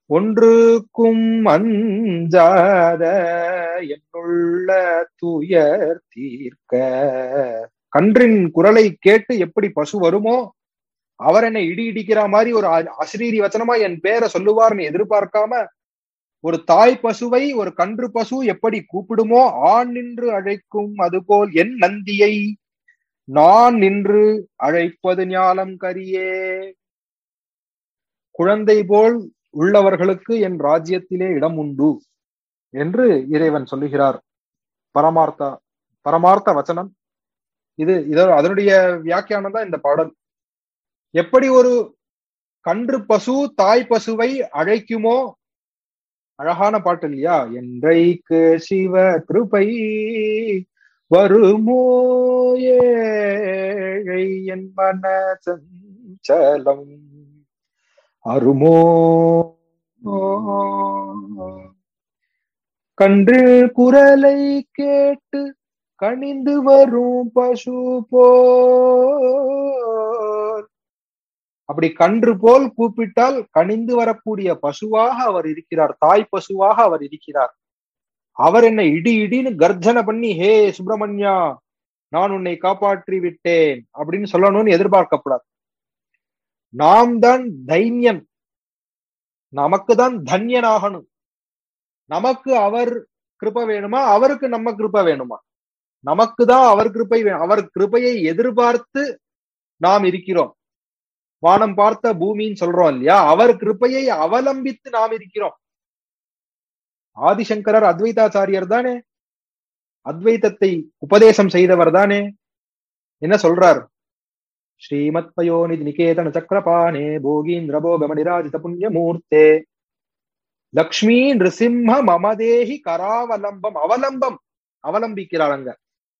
ஒன்றுக்கும் அஞ்சாத என்னுள்ள துயர் தீர்க்க கன்றின் குரலை கேட்டு எப்படி பசு வருமோ அவர் என்னை இடி இடிக்கிற மாதிரி ஒரு அ- அசிரீரி வச்சனமா என் பேரை சொல்லுவார்னு எதிர்பார்க்காம ஒரு தாய் பசுவை ஒரு கன்று பசு எப்படி கூப்பிடுமோ ஆண் நின்று அழைக்கும் அதுபோல் என் நந்தியை நான் நின்று அழைப்பது ஞாலம் கரியே குழந்தை போல் உள்ளவர்களுக்கு என் ராஜ்யத்திலே இடம் உண்டு என்று இறைவன் சொல்லுகிறார் பரமார்த்தா பரமார்த்த வச்சனம் இது இத அதனுடைய வியாக்கியானம் தான் இந்த பாடல் எப்படி ஒரு கன்று பசு தாய் பசுவை அழைக்குமோ அழகான பாட்டு இல்லையா என்றைக்கு சிவ கிருபை வருமோ ஏழை என் மன சஞ்சலம் அருமோ கன்று குரலை கேட்டு கனிந்து வரும் பசு போல் அப்படி கன்று போல் கூப்பிட்டால் கனிந்து வரக்கூடிய பசுவாக அவர் இருக்கிறார் தாய் பசுவாக அவர் இருக்கிறார் அவர் என்னை இடி இடின்னு கர்ஜனை பண்ணி ஹே சுப்பிரமணியா நான் உன்னை காப்பாற்றி விட்டேன் அப்படின்னு சொல்லணும்னு எதிர்பார்க்கப்படாது நாம் தான் தைன்யன் நமக்கு தான் தன்யனாகணும் நமக்கு அவர் கிருப வேணுமா அவருக்கு நம்ம கிருப வேணுமா நமக்கு தான் அவர் கிருபை வேணும் அவர் கிருபையை எதிர்பார்த்து நாம் இருக்கிறோம் வானம் பார்த்த பூமின்னு சொல்றோம் இல்லையா அவர் கிருபையை அவலம்பித்து நாம் இருக்கிறோம் ஆதிசங்கரர் அத்வைதாச்சாரியர் தானே அத்வைதத்தை உபதேசம் செய்தவர் தானே என்ன சொல்றார் ஸ்ரீமத் பயோநிதி நிகேதன சக்கரபாணே போகீந்திர போகமணிராஜித புண்ணியமூர்த்தே லக்ஷ்மி நிருசிம்ம மமதேஹி கராவலம்பம் அவலம்பம் அவலம்பிக்கிறார் அங்க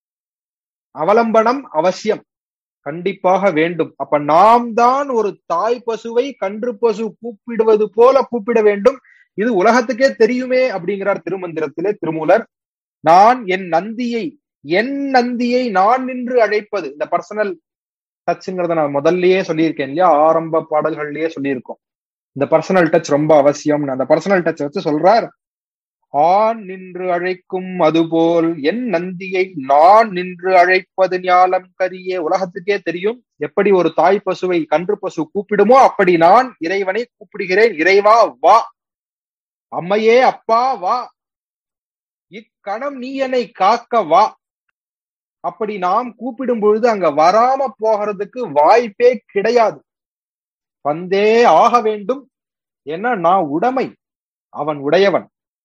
அவலம்பனம் அவசியம் கண்டிப்பாக வேண்டும் அப்ப நாம் தான் ஒரு தாய் பசுவை கன்று பசு கூப்பிடுவது போல கூப்பிட வேண்டும் இது உலகத்துக்கே தெரியுமே அப்படிங்கிறார் திருமந்திரத்திலே திருமூலர் நான் என் நந்தியை என் நந்தியை நான் நின்று அழைப்பது இந்த பர்சனல் டச்ங்கிறத நான் முதல்லயே சொல்லியிருக்கேன் இல்லையா ஆரம்ப பாடல்கள்லயே சொல்லியிருக்கோம் இந்த பர்சனல் டச் ரொம்ப அவசியம் அந்த பர்சனல் டச் வச்சு சொல்றார் ஆண் நின்று அழைக்கும் அதுபோல் என் நந்தியை நான் நின்று அழைப்பது ஞாலம் கரியே உலகத்துக்கே தெரியும் எப்படி ஒரு தாய் பசுவை கன்று பசு கூப்பிடுமோ அப்படி நான் இறைவனை கூப்பிடுகிறேன் இறைவா வா அம்மையே அப்பா வா இக்கணம் நீ என்னை காக்க வா அப்படி நாம் கூப்பிடும் பொழுது அங்க வராம போகிறதுக்கு வாய்ப்பே கிடையாது வந்தே ஆக வேண்டும் ஏன்னா நான் உடைமை அவன் உடையவன்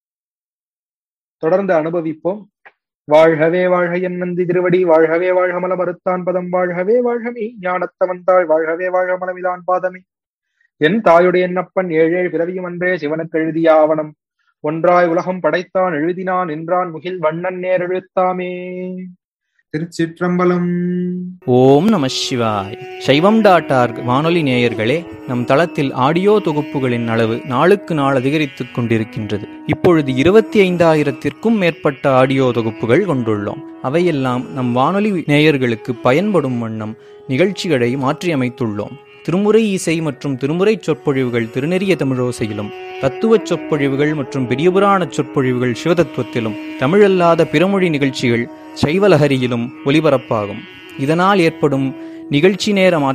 தொடர்ந்து அனுபவிப்போம் வாழ்கவே வாழ்க என் நந்தி திருவடி வாழ்கவே வாழ்க மல மறுத்தான் பதம் வாழ்கவே வாழ்கமே ஞானத்தவன்தாள் வாழ்கவே வாழ்க மலமிலான் பாதமே என் தாயுடைய என்னப்பன் ஏழேழு பிறவியும் அன்றே சிவனுக்கு எழுதிய ஆவணம் ஒன்றாய் உலகம் படைத்தான் எழுதினான் நின்றான் முகில் வண்ணன் நேர் எழுத்தாமே திருச்சிற்றம்பலம் ஓம் நம சிவாய் சைவம் டாட் ஆர்க் வானொலி நேயர்களே நம் தளத்தில் ஆடியோ தொகுப்புகளின் அளவு நாளுக்கு நாள் அதிகரித்துக் கொண்டிருக்கின்றது இப்பொழுது இருபத்தி ஐந்தாயிரத்திற்கும் மேற்பட்ட ஆடியோ தொகுப்புகள் கொண்டுள்ளோம் அவையெல்லாம் நம் வானொலி நேயர்களுக்கு பயன்படும் வண்ணம் நிகழ்ச்சிகளை மாற்றியமைத்துள்ளோம் திருமுறை இசை மற்றும் திருமுறை சொற்பொழிவுகள் திருநெறிய தமிழோசையிலும் தத்துவச் சொற்பொழிவுகள் மற்றும் பெரியபுராண சொற்பொழிவுகள் சிவதத்துவத்திலும் தமிழல்லாத பிறமொழி நிகழ்ச்சிகள் சைவலஹரியிலும் ஒலிபரப்பாகும் இதனால் ஏற்படும் நிகழ்ச்சி நேர